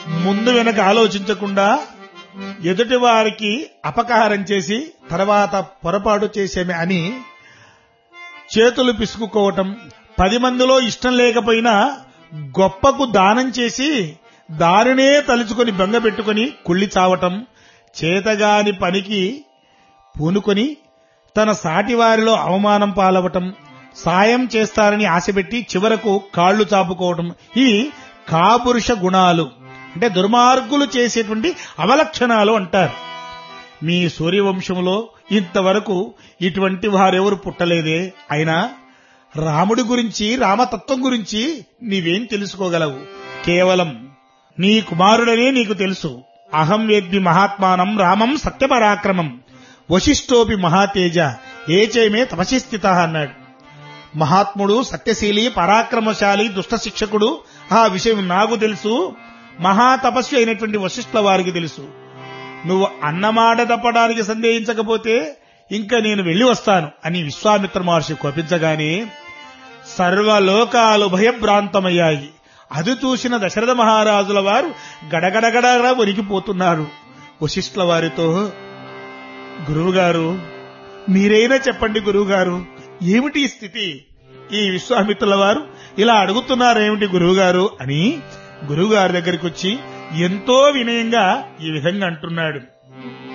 ముందు వెనక ఆలోచించకుండా ఎదుటి వారికి అపకారం చేసి తర్వాత పొరపాటు చేసేమే అని చేతులు పిసుకుకోవటం పది మందిలో ఇష్టం లేకపోయినా గొప్పకు దానం చేసి దారినే తలుచుకొని బెంగ పెట్టుకుని కుళ్ళి చావటం చేతగాని పనికి పూనుకొని తన సాటివారిలో అవమానం పాలవటం సాయం చేస్తారని ఆశపెట్టి చివరకు కాళ్లు చాపుకోవటం ఇవి కాపురుష గుణాలు అంటే దుర్మార్గులు చేసేటువంటి అవలక్షణాలు అంటారు మీ సూర్యవంశంలో ఇంతవరకు ఇటువంటి వారెవరు పుట్టలేదే అయినా రాముడి గురించి రామతత్వం గురించి నీవేం తెలుసుకోగలవు కేవలం నీ కుమారుడనే నీకు తెలుసు అహం వేద్మి మహాత్మానం రామం సత్యపరాక్రమం వశిష్ఠోపి మహాతేజ ఏచేమే తపసి స్థిత అన్నాడు మహాత్ముడు సత్యశీలి పరాక్రమశాలి దుష్ట శిక్షకుడు ఆ విషయం నాకు తెలుసు మహాతపస్వి అయినటువంటి వశిష్ఠుల వారికి తెలుసు నువ్వు అన్నమాట తప్పడానికి సందేహించకపోతే ఇంకా నేను వెళ్లి వస్తాను అని విశ్వామిత్ర మహర్షి కోపించగానే సర్వలోకాలు భయభ్రాంతమయ్యాయి అది చూసిన దశరథ మహారాజుల వారు గడగడగడగా వణికిపోతున్నారు వశిష్ఠుల వారితో గురువుగారు మీరైనా చెప్పండి గురువుగారు ఏమిటి ఈ స్థితి ఈ విశ్వామిత్రుల వారు ఇలా అడుగుతున్నారేమిటి గురువుగారు అని గురువుగారి దగ్గరికి వచ్చి ఎంతో వినయంగా ఈ విధంగా అంటున్నాడు